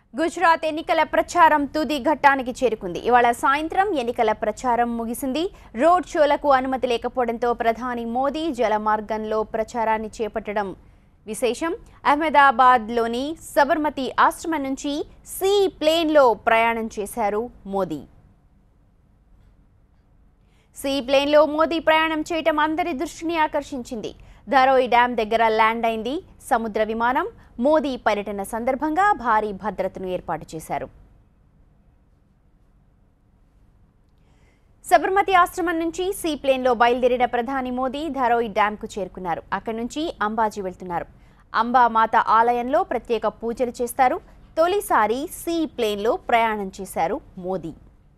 గుజరాత్ ఎన్నికల ప్రచారం తుది ఘట్టానికి చేరుకుంది ఇవాళ సాయంత్రం ఎన్నికల ప్రచారం ముగిసింది రోడ్ షోలకు అనుమతి లేకపోవడంతో ప్రధాని మోదీ జలమార్గంలో ప్రచారాన్ని చేపట్టడం విశేషం అహ్మదాబాద్లోని సబర్మతి ఆశ్రమం నుంచి సీ ప్లేన్లో ప్రయాణం చేశారు మోదీ సీ ప్లేన్లో మోదీ ప్రయాణం చేయటం అందరి దృష్టిని ఆకర్షించింది ధరోయ్ డ్యాం దగ్గర ల్యాండ్ అయింది సముద్ర విమానం మోదీ పర్యటన సందర్భంగా భారీ భద్రతను ఏర్పాటు చేశారు సబర్మతి ఆశ్రమం నుంచి సీ ప్లేన్లో బయలుదేరిన ప్రధాని మోదీ ధరోయ్ డ్యాంకు చేరుకున్నారు అక్కడి నుంచి అంబాజీ వెళ్తున్నారు అంబామాత ఆలయంలో ప్రత్యేక పూజలు చేస్తారు తొలిసారి సీ ప్లేన్లో ప్రయాణం చేశారు మోదీ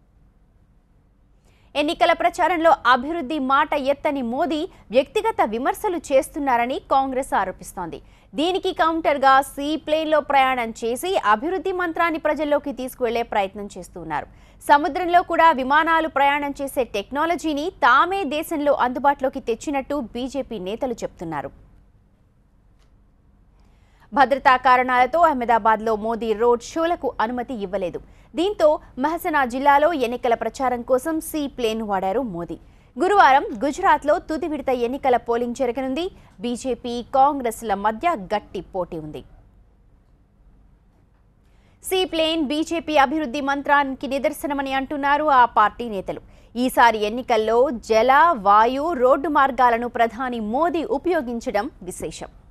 ఎన్నికల ప్రచారంలో అభివృద్ధి మాట ఎత్తని మోదీ వ్యక్తిగత విమర్శలు చేస్తున్నారని కాంగ్రెస్ ఆరోపిస్తోంది దీనికి కౌంటర్గా సీ ప్లేన్లో ప్రయాణం చేసి అభివృద్ధి మంత్రాన్ని ప్రజల్లోకి తీసుకువెళ్లే ప్రయత్నం చేస్తున్నారు సముద్రంలో కూడా విమానాలు ప్రయాణం చేసే టెక్నాలజీని తామే దేశంలో అందుబాటులోకి తెచ్చినట్టు బీజేపీ నేతలు చెప్తున్నారు భద్రతా కారణాలతో అహ్మదాబాద్లో మోదీ రోడ్ షోలకు అనుమతి ఇవ్వలేదు దీంతో మహసనా జిల్లాలో ఎన్నికల ప్రచారం కోసం సీ ప్లేన్ వాడారు మోదీ గురువారం గుజరాత్లో తుది విడత ఎన్నికల పోలింగ్ జరగనుంది బీజేపీ కాంగ్రెస్ల మధ్య గట్టి పోటీ ఉంది సీ ప్లేన్ బీజేపీ అభివృద్ధి మంత్రానికి నిదర్శనమని అంటున్నారు ఆ పార్టీ నేతలు ఈసారి ఎన్నికల్లో జల వాయు రోడ్డు మార్గాలను ప్రధాని మోదీ ఉపయోగించడం విశేషం